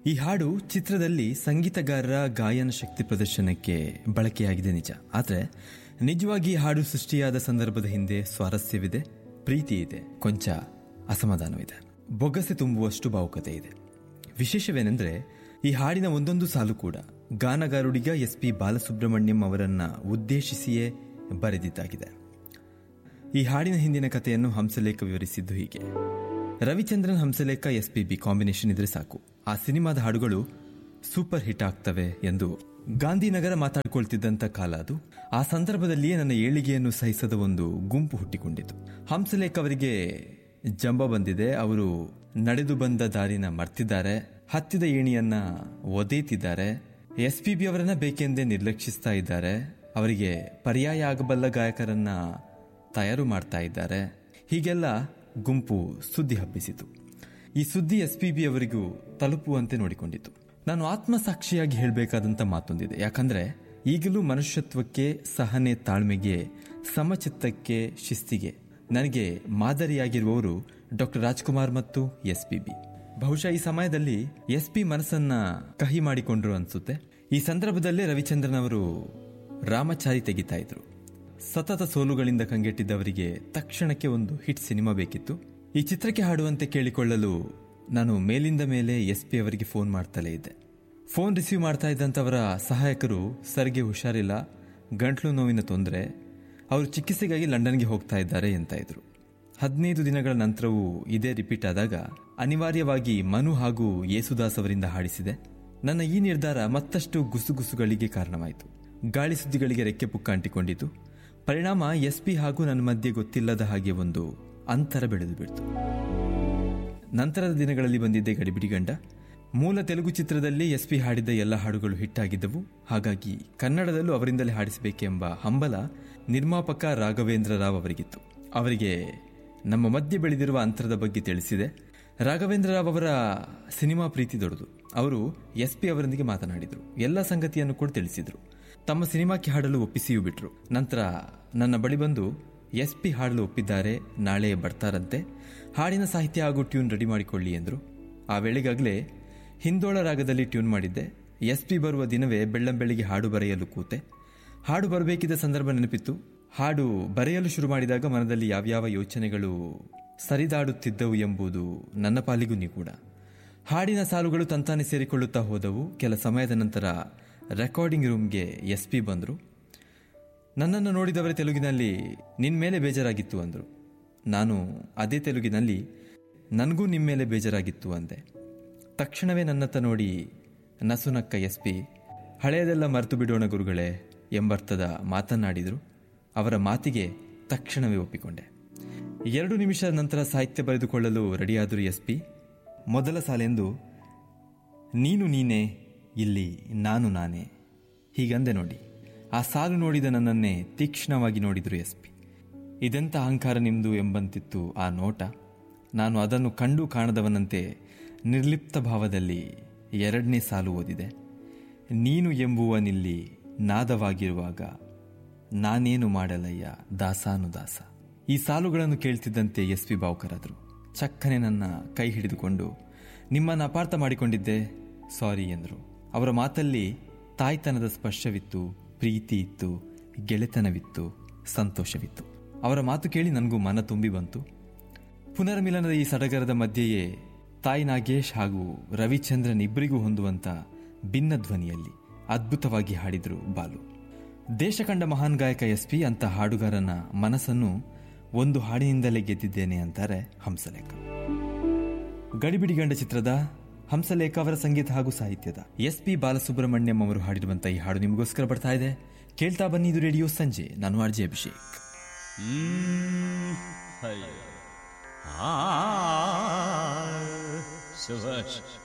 ಈ ಹಾಡು ಚಿತ್ರದಲ್ಲಿ ಸಂಗೀತಗಾರರ ಗಾಯನ ಶಕ್ತಿ ಪ್ರದರ್ಶನಕ್ಕೆ ಬಳಕೆಯಾಗಿದೆ ನಿಜ ಆದರೆ ನಿಜವಾಗಿ ಈ ಹಾಡು ಸೃಷ್ಟಿಯಾದ ಸಂದರ್ಭದ ಹಿಂದೆ ಸ್ವಾರಸ್ಯವಿದೆ ಪ್ರೀತಿ ಇದೆ ಕೊಂಚ ಅಸಮಾಧಾನವಿದೆ ಬೊಗಸೆ ತುಂಬುವಷ್ಟು ಭಾವುಕತೆ ಇದೆ ವಿಶೇಷವೇನೆಂದರೆ ಈ ಹಾಡಿನ ಒಂದೊಂದು ಸಾಲು ಕೂಡ ಗಾನಗಾರುಡಿಗ ಎಸ್ ಪಿ ಬಾಲಸುಬ್ರಹ್ಮಣ್ಯಂ ಅವರನ್ನ ಉದ್ದೇಶಿಸಿಯೇ ಬರೆದಿದ್ದಾಗಿದೆ ಈ ಹಾಡಿನ ಹಿಂದಿನ ಕಥೆಯನ್ನು ಹಂಸಲೇಖ ವಿವರಿಸಿದ್ದು ಹೀಗೆ Ravichandran Hamsalekha S P B combination ಇದ್ರೆ ಸಾಕು ಆ ಸಿನಿಮಾದ ಹಾಡುಗಳು ಸೂಪರ್ ಹಿಟ್ ಆಗ್ತವೆ ಎಂದು ಗಾಂಧಿನಗರ ಮಾತಾಡ್ಕೊಳ್ತಿದ್ದಂಥ ಕಾಲ ಅದು ಆ ಸಂದರ್ಭದಲ್ಲಿಯೇ ನನ್ನ ಏಳಿಗೆಯನ್ನು ಸಹಿಸದ ಒಂದು ಗುಂಪು ಹುಟ್ಟಿಕೊಂಡಿತು ಹಂಸಲೇಖ ಅವರಿಗೆ ಜಂಬ ಬಂದಿದೆ ಅವರು ನಡೆದು ಬಂದ ದಾರಿನ ಮರ್ತಿದ್ದಾರೆ ಹತ್ತಿದ ಏಣಿಯನ್ನ ಒದೇತಿದ್ದಾರೆ ಎಸ್ ಪಿ ಬಿ ಅವರನ್ನ ಬೇಕೆಂದೇ ನಿರ್ಲಕ್ಷಿಸ್ತಾ ಇದ್ದಾರೆ ಅವರಿಗೆ ಪರ್ಯಾಯ ಆಗಬಲ್ಲ ಗಾಯಕರನ್ನ ತಯಾರು ಮಾಡ್ತಾ ಇದ್ದಾರೆ ಹೀಗೆಲ್ಲ ಗುಂಪು ಸುದ್ದಿ ಹಬ್ಬಿಸಿತು ಈ ಸುದ್ದಿ ಎಸ್ ಪಿ ಬಿ ಅವರಿಗೂ ತಲುಪುವಂತೆ ನೋಡಿಕೊಂಡಿತು ನಾನು ಆತ್ಮಸಾಕ್ಷಿಯಾಗಿ ಹೇಳಬೇಕಾದಂತ ಮಾತೊಂದಿದೆ ಯಾಕಂದ್ರೆ ಈಗಲೂ ಮನುಷ್ಯತ್ವಕ್ಕೆ ಸಹನೆ ತಾಳ್ಮೆಗೆ ಸಮಚಿತ್ತಕ್ಕೆ ಶಿಸ್ತಿಗೆ ನನಗೆ ಮಾದರಿಯಾಗಿರುವವರು ಡಾಕ್ಟರ್ ರಾಜ್ಕುಮಾರ್ ಮತ್ತು ಎಸ್ ಪಿ ಬಿ ಬಹುಶಃ ಈ ಸಮಯದಲ್ಲಿ ಎಸ್ ಪಿ ಮನಸ್ಸನ್ನ ಕಹಿ ಮಾಡಿಕೊಂಡ್ರು ಅನ್ಸುತ್ತೆ ಈ ಸಂದರ್ಭದಲ್ಲೇ ರವಿಚಂದ್ರನ್ ಅವರು ರಾಮಚಾರಿ ತೆಗಿತಾ ಇದ್ರು ಸತತ ಸೋಲುಗಳಿಂದ ಕಂಗೆಟ್ಟಿದ್ದವರಿಗೆ ತಕ್ಷಣಕ್ಕೆ ಒಂದು ಹಿಟ್ ಸಿನಿಮಾ ಬೇಕಿತ್ತು ಈ ಚಿತ್ರಕ್ಕೆ ಹಾಡುವಂತೆ ಕೇಳಿಕೊಳ್ಳಲು ನಾನು ಮೇಲಿಂದ ಮೇಲೆ ಎಸ್ ಪಿ ಅವರಿಗೆ ಫೋನ್ ಮಾಡ್ತಲೇ ಇದ್ದೆ ಫೋನ್ ರಿಸೀವ್ ಮಾಡ್ತಾ ಇದ್ದಂಥವರ ಸಹಾಯಕರು ಸರ್ಗೆ ಹುಷಾರಿಲ್ಲ ಗಂಟ್ಲು ನೋವಿನ ತೊಂದರೆ ಅವರು ಚಿಕಿತ್ಸೆಗಾಗಿ ಲಂಡನ್ಗೆ ಹೋಗ್ತಾ ಇದ್ದಾರೆ ಅಂತ ಇದ್ರು ಹದಿನೈದು ದಿನಗಳ ನಂತರವೂ ಇದೇ ರಿಪೀಟ್ ಆದಾಗ ಅನಿವಾರ್ಯವಾಗಿ ಮನು ಹಾಗೂ ಯೇಸುದಾಸ್ ಅವರಿಂದ ಹಾಡಿಸಿದೆ ನನ್ನ ಈ ನಿರ್ಧಾರ ಮತ್ತಷ್ಟು ಗುಸುಗುಸುಗಳಿಗೆ ಕಾರಣವಾಯಿತು ಗಾಳಿ ಸುದ್ದಿಗಳಿಗೆ ರೆಕ್ಕೆ ಪುಕ್ಕ ಅಂಟಿಕೊಂಡಿತು ಪರಿಣಾಮ ಎಸ್ ಪಿ ಹಾಗೂ ನನ್ನ ಮಧ್ಯೆ ಗೊತ್ತಿಲ್ಲದ ಹಾಗೆ ಒಂದು ಅಂತರ ಬೆಳೆದು ಬಿಡ್ತು ನಂತರದ ದಿನಗಳಲ್ಲಿ ಬಂದಿದ್ದೆ ಗಡಿಬಿಡಿ ಗಂಡ ಮೂಲ ತೆಲುಗು ಚಿತ್ರದಲ್ಲಿ ಎಸ್ ಪಿ ಹಾಡಿದ ಎಲ್ಲ ಹಾಡುಗಳು ಹಿಟ್ಟಾಗಿದ್ದವು ಹಾಗಾಗಿ ಕನ್ನಡದಲ್ಲೂ ಅವರಿಂದಲೇ ಹಾಡಿಸಬೇಕೆಂಬ ಹಂಬಲ ನಿರ್ಮಾಪಕ ರಾಘವೇಂದ್ರ ರಾವ್ ಅವರಿಗಿತ್ತು ಅವರಿಗೆ ನಮ್ಮ ಮಧ್ಯೆ ಬೆಳೆದಿರುವ ಅಂತರದ ಬಗ್ಗೆ ತಿಳಿಸಿದೆ ರಾಘವೇಂದ್ರ ರಾವ್ ಅವರ ಸಿನಿಮಾ ಪ್ರೀತಿ ದೊಡ್ಡದು ಅವರು ಎಸ್ ಪಿ ಅವರೊಂದಿಗೆ ಮಾತನಾಡಿದರು ಎಲ್ಲ ಸಂಗತಿಯನ್ನು ಕೂಡ ತಿಳಿಸಿದರು ತಮ್ಮ ಸಿನಿಮಾಕ್ಕೆ ಹಾಡಲು ಒಪ್ಪಿಸಿಯೂ ಬಿಟ್ರು ನಂತರ ನನ್ನ ಬಳಿ ಬಂದು ಎಸ್ ಪಿ ಹಾಡಲು ಒಪ್ಪಿದ್ದಾರೆ ನಾಳೆ ಬರ್ತಾರಂತೆ ಹಾಡಿನ ಸಾಹಿತ್ಯ ಹಾಗೂ ಟ್ಯೂನ್ ರೆಡಿ ಮಾಡಿಕೊಳ್ಳಿ ಎಂದರು ಆ ವೇಳೆಗಾಗಲೇ ಹಿಂದೋಳ ರಾಗದಲ್ಲಿ ಟ್ಯೂನ್ ಮಾಡಿದ್ದೆ ಎಸ್ ಪಿ ಬರುವ ದಿನವೇ ಬೆಳ್ಳಂಬೆಳಿಗ್ಗೆ ಹಾಡು ಬರೆಯಲು ಕೂತೆ ಹಾಡು ಬರಬೇಕಿದ್ದ ಸಂದರ್ಭ ನೆನಪಿತ್ತು ಹಾಡು ಬರೆಯಲು ಶುರು ಮಾಡಿದಾಗ ಮನದಲ್ಲಿ ಯಾವ್ಯಾವ ಯೋಚನೆಗಳು ಸರಿದಾಡುತ್ತಿದ್ದವು ಎಂಬುದು ನನ್ನ ಪಾಲಿಗೂ ನೀ ಕೂಡ ಹಾಡಿನ ಸಾಲುಗಳು ತಂತಾನೆ ಸೇರಿಕೊಳ್ಳುತ್ತಾ ಹೋದವು ಕೆಲ ಸಮಯದ ನಂತರ ರೆಕಾರ್ಡಿಂಗ್ ರೂಮ್ಗೆ ಎಸ್ ಪಿ ಬಂದರು ನನ್ನನ್ನು ನೋಡಿದವರೇ ತೆಲುಗಿನಲ್ಲಿ ನಿನ್ನ ಮೇಲೆ ಬೇಜಾರಾಗಿತ್ತು ಅಂದರು ನಾನು ಅದೇ ತೆಲುಗಿನಲ್ಲಿ ನನಗೂ ನಿಮ್ಮ ಮೇಲೆ ಬೇಜಾರಾಗಿತ್ತು ಅಂದೆ ತಕ್ಷಣವೇ ನನ್ನತ್ತ ನೋಡಿ ನಸುನಕ್ಕ ಎಸ್ ಪಿ ಹಳೆಯದೆಲ್ಲ ಮರೆತು ಬಿಡೋಣ ಗುರುಗಳೇ ಎಂಬರ್ಥದ ಮಾತನಾಡಿದರು ಅವರ ಮಾತಿಗೆ ತಕ್ಷಣವೇ ಒಪ್ಪಿಕೊಂಡೆ ಎರಡು ನಿಮಿಷ ನಂತರ ಸಾಹಿತ್ಯ ಬರೆದುಕೊಳ್ಳಲು ರೆಡಿಯಾದರು ಎಸ್ ಪಿ ಮೊದಲ ಸಾಲೆಂದು ನೀನು ನೀನೇ ಇಲ್ಲಿ ನಾನು ನಾನೇ ಹೀಗಂದೆ ನೋಡಿ ಆ ಸಾಲು ನೋಡಿದ ನನ್ನನ್ನೇ ತೀಕ್ಷ್ಣವಾಗಿ ನೋಡಿದರು ಎಸ್ ಪಿ ಇದೆಂಥ ಅಹಂಕಾರ ನಿಮ್ದು ಎಂಬಂತಿತ್ತು ಆ ನೋಟ ನಾನು ಅದನ್ನು ಕಂಡು ಕಾಣದವನಂತೆ ನಿರ್ಲಿಪ್ತ ಭಾವದಲ್ಲಿ ಎರಡನೇ ಸಾಲು ಓದಿದೆ ನೀನು ಎಂಬುವನಿಲ್ಲಿ ನಾದವಾಗಿರುವಾಗ ನಾನೇನು ಮಾಡಲಯ್ಯ ದಾಸಾನು ದಾಸ ಈ ಸಾಲುಗಳನ್ನು ಕೇಳ್ತಿದ್ದಂತೆ ಎಸ್ ಪಿ ಭಾವುಕರಾದರು ಚಕ್ಕನೆ ನನ್ನ ಕೈ ಹಿಡಿದುಕೊಂಡು ನಿಮ್ಮನ್ನು ಅಪಾರ್ಥ ಮಾಡಿಕೊಂಡಿದ್ದೆ ಸಾರಿ ಎಂದರು ಅವರ ಮಾತಲ್ಲಿ ತಾಯ್ತನದ ಸ್ಪರ್ಶವಿತ್ತು ಪ್ರೀತಿ ಇತ್ತು ಗೆಳೆತನವಿತ್ತು ಸಂತೋಷವಿತ್ತು ಅವರ ಮಾತು ಕೇಳಿ ನನಗೂ ಮನ ತುಂಬಿ ಬಂತು ಪುನರ್ಮಿಲನದ ಈ ಸಡಗರದ ಮಧ್ಯೆಯೇ ತಾಯಿ ನಾಗೇಶ್ ಹಾಗೂ ರವಿಚಂದ್ರನ್ ಇಬ್ಬರಿಗೂ ಹೊಂದುವಂತ ಭಿನ್ನ ಧ್ವನಿಯಲ್ಲಿ ಅದ್ಭುತವಾಗಿ ಹಾಡಿದರು ಬಾಲು ದೇಶ ಕಂಡ ಮಹಾನ್ ಗಾಯಕ ಎಸ್ ಪಿ ಅಂತ ಹಾಡುಗಾರನ ಮನಸ್ಸನ್ನು ಒಂದು ಹಾಡಿನಿಂದಲೇ ಗೆದ್ದಿದ್ದೇನೆ ಅಂತಾರೆ ಹಂಸಲೇಖ ಗಡಿಬಿಡಿಗಂಡ ಚಿತ್ರದ ಹಂಸಲೇಖ ಅವರ ಸಂಗೀತ ಹಾಗೂ ಸಾಹಿತ್ಯದ ಎಸ್ ಪಿ ಬಾಲಸುಬ್ರಹ್ಮಣ್ಯಂ ಅವರು ಹಾಡಿರುವಂತಹ ಈ ಹಾಡು ನಿಮಗೋಸ್ಕರ ಬರ್ತಾ ಇದೆ ಕೇಳ್ತಾ ಬನ್ನಿ ಇದು ರೇಡಿಯೋ ಸಂಜೆ ನಾನು ಆರ್ ಜೆ ಅಭಿಷೇಕ್ ಆ ಶುಭಾಶ್